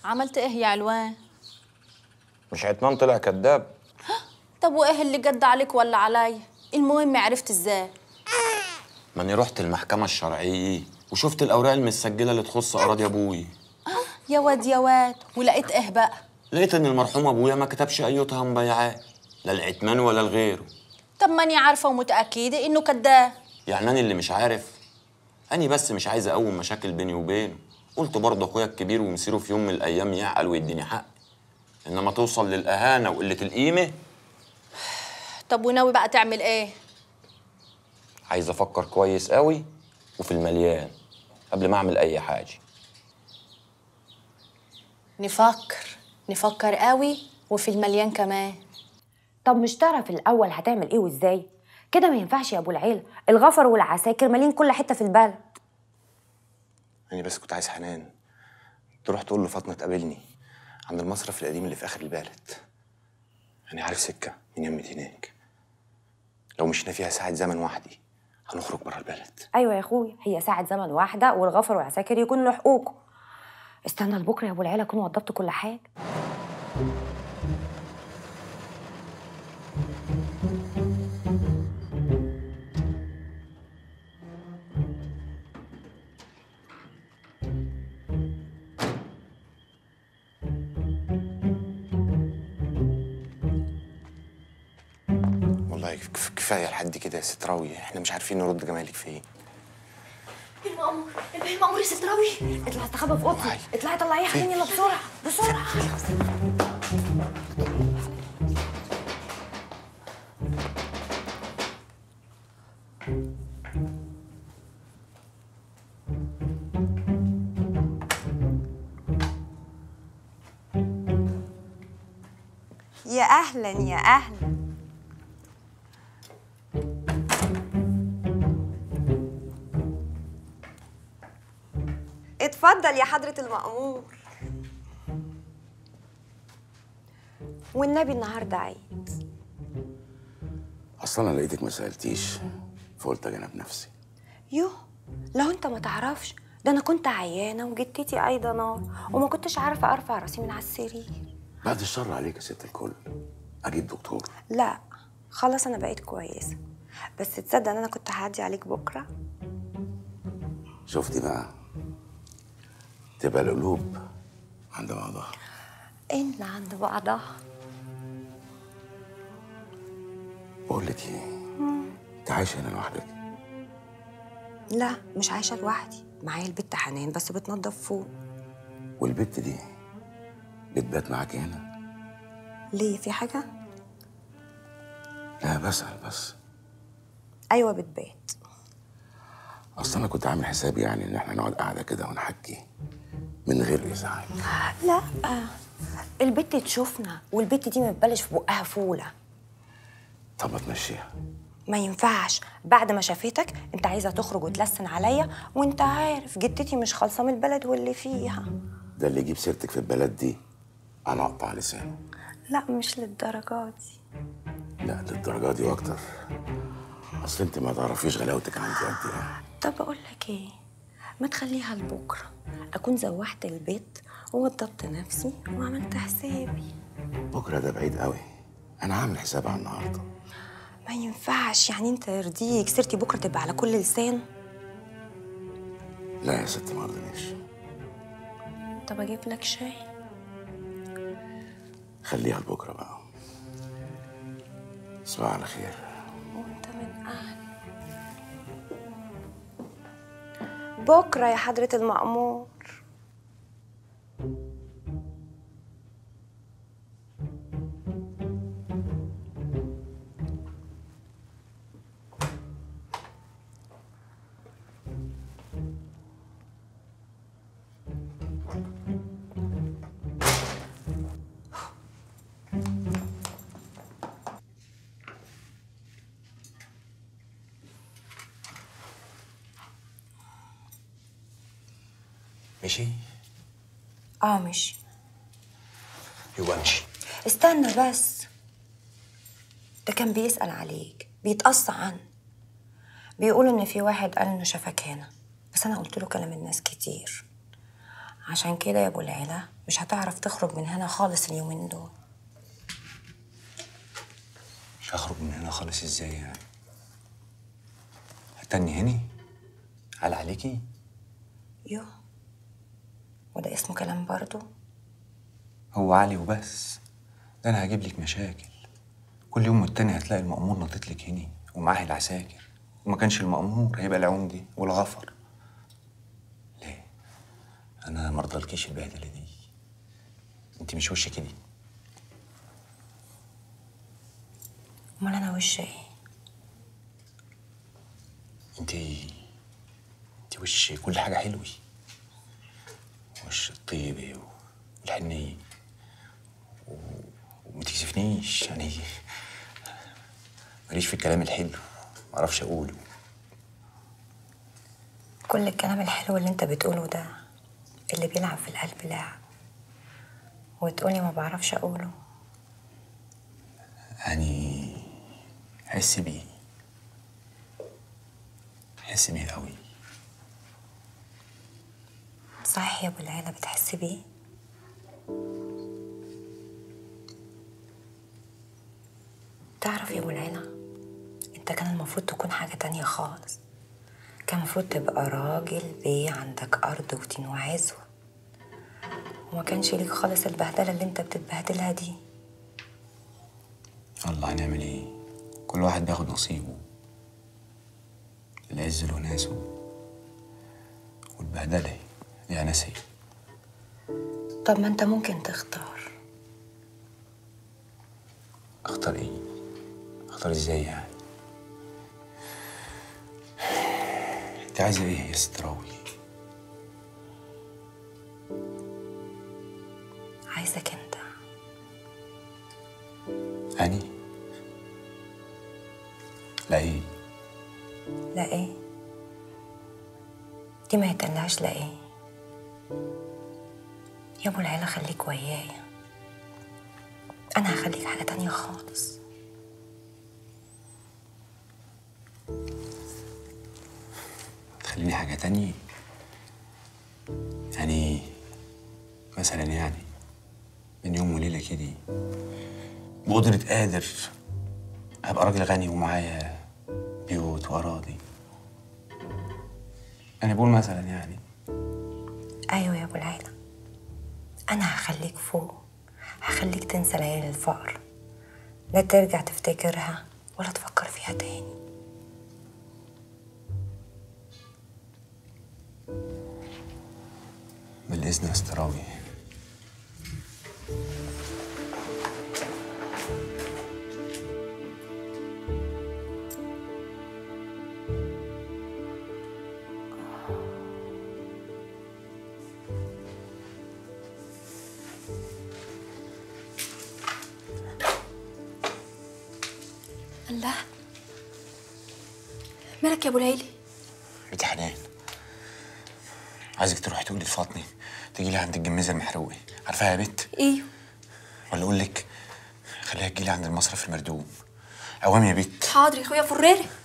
عملت ايه يا علوان مش عتمان طلع كذاب طب وايه اللي جد عليك ولا عليا المهم عرفت ازاي ماني رحت المحكمة الشرعية وشفت الأوراق المسجلة اللي تخص أراضي أبوي يا واد يا واد ولقيت ايه بقى لقيت إن المرحوم أبويا ما كتبش أي تهم بيعات لا العتمان ولا لغيره طب ماني عارفه ومتاكده انه كداب يعني أنا اللي مش عارف أنا بس مش عايز أقوم مشاكل بيني وبينه قلت برضه أخويا الكبير ومصيره في يوم من الأيام يعقل ويديني حق إنما توصل للإهانة وقلة القيمة طب وناوي بقى تعمل ايه عايز أفكر كويس قوي وفي المليان قبل ما أعمل أي حاجة نفكر نفكر قوي وفي المليان كمان طب مش تعرف الاول هتعمل ايه وازاي كده ما ينفعش يا ابو العيله الغفر والعساكر مالين كل حته في البلد أنا بس كنت عايز حنان تروح تقول له فاطمة تقابلني عند المصرف القديم اللي في آخر البلد أنا عارف سكة من يمة هناك لو مشينا فيها ساعة زمن وحدي هنخرج بره البلد ايوه يا اخويا هي ساعه زمن واحده والغفر والعساكر يكون له حقوقه استنى لبكره يا ابو العيله اكون وضبت كل حاجه والله كف- كفاية لحد كده يا ست راوية احنا مش عارفين نرد جمالك فين المأمور المأمور يا ست راوي اطلعي استخبى في اوضتي اطلعي طلعيه حنين يلا بسرعه بسرعه يا اهلا يا اهلا اتفضل يا حضرة المأمور والنبي النهارده عيد اصلا انا لقيتك ما سالتيش فقلت اجنب نفسي يوه لو انت ما تعرفش ده انا كنت عيانه وجدتي ايضا نار وما كنتش عارفه ارفع راسي من على السرير بعد الشر عليك يا ست الكل اجيب دكتور لا خلاص انا بقيت كويسة بس تصدق ان انا كنت هعدي عليك بكرة شفتي بقى تبقى القلوب عند بعضها ان عند بعضها بقول لك ايه انت عايشه هنا لوحدك لا مش عايشة لوحدي معايا البت حنان بس بتنضف فوق والبت دي بتبات معاكي هنا ليه في حاجة؟ لا بسأل بس ايوه بتبات اصل انا كنت عامل حسابي يعني ان احنا نقعد قاعده كده ونحكي من غير ازعاج لا البت تشوفنا والبت دي ما تبلش في بقها فوله طب ما تمشيها ما ينفعش بعد ما شافتك انت عايزه تخرج وتلسن عليا وانت عارف جدتي مش خالصه من البلد واللي فيها ده اللي يجيب سيرتك في البلد دي انا اقطع لسانه لا مش للدرجات دي لا للدرجه دي واكتر اصل انت ما تعرفيش غلاوتك عندي قد ايه طب اقول لك ايه ما تخليها لبكره اكون زوحت البيت ووضبت نفسي وعملت حسابي بكره ده بعيد قوي انا عامل حساب على النهارده ما ينفعش يعني انت يرضيك سيرتي بكره تبقى على كل لسان لا يا ستي ما رضينيش طب اجيب لك شاي خليها لبكره بقى تصبح على خير وانت من اهل بكرة يا حضرة المأمور مشي اه مش يبقى امشي استنى بس ده كان بيسأل عليك بيتقص عنك بيقول ان في واحد قال انه شافك هنا بس انا قلت له كلام الناس كتير عشان كده يا ابو العلا مش هتعرف تخرج من هنا خالص اليومين دول مش هخرج من هنا خالص ازاي يعني هتني هني على عليكي يو وده اسمه كلام برضو هو علي وبس ده انا هجيب لك مشاكل كل يوم والتاني هتلاقي المأمور ناطط لك هني ومعاه العساكر وما كانش المأمور هيبقى العمدي والغفر ليه انا مرضالكيش البهدله دي انت مش وش كده امال انا وش ايه انت انت وش كل حاجه حلوه وش الطيبه والحنيه و... وما تكسفنيش يعني ماليش في الكلام الحلو معرفش اقوله كل الكلام الحلو اللي انت بتقوله ده اللي بيلعب في القلب لعب وتقولي ما بعرفش اقوله يعني حس بيه حس بيه قوي صحيح يا ابو العيلة بتحس بيه تعرف يا ابو العيلة انت كان المفروض تكون حاجة تانية خالص كان المفروض تبقى راجل بيه عندك ارض وتين وعزوة وما كانش ليك خالص البهدلة اللي انت بتتبهدلها دي الله هنعمل ايه كل واحد بياخد نصيبه العز له ناسه والبهدله ليها ناسها طب ما انت ممكن تختار اختار ايه اختار ازاي يعني انت عايزه ايه يا ستراوي عايزك انت اني لا ايه لا ايه دي ما يتقلهاش لا ايه يا ابو العيلة خليك ويايا انا هخليك حاجة تانية خالص تخليني حاجه تانية يعني مثلا يعني من يوم وليله كده بقدرة قادر هبقى راجل غني ومعايا بيوت وأراضي أنا بقول مثلا يعني ايوه يا ابو العيلة انا هخليك فوق هخليك تنسى ليالي الفقر لا ترجع تفتكرها ولا تفكر فيها تاني بالإذن يا استراوي الله مالك يا ابو العيلي بنت حنان عايزك تروحي تقولي لفاطمة تجي لي عند الجميزة المحروقة عارفاها يا بت ايوه ولا أقول لك خليها تجي لي عند المصرف المردوم عوام يا بت حاضر يا اخويا فريري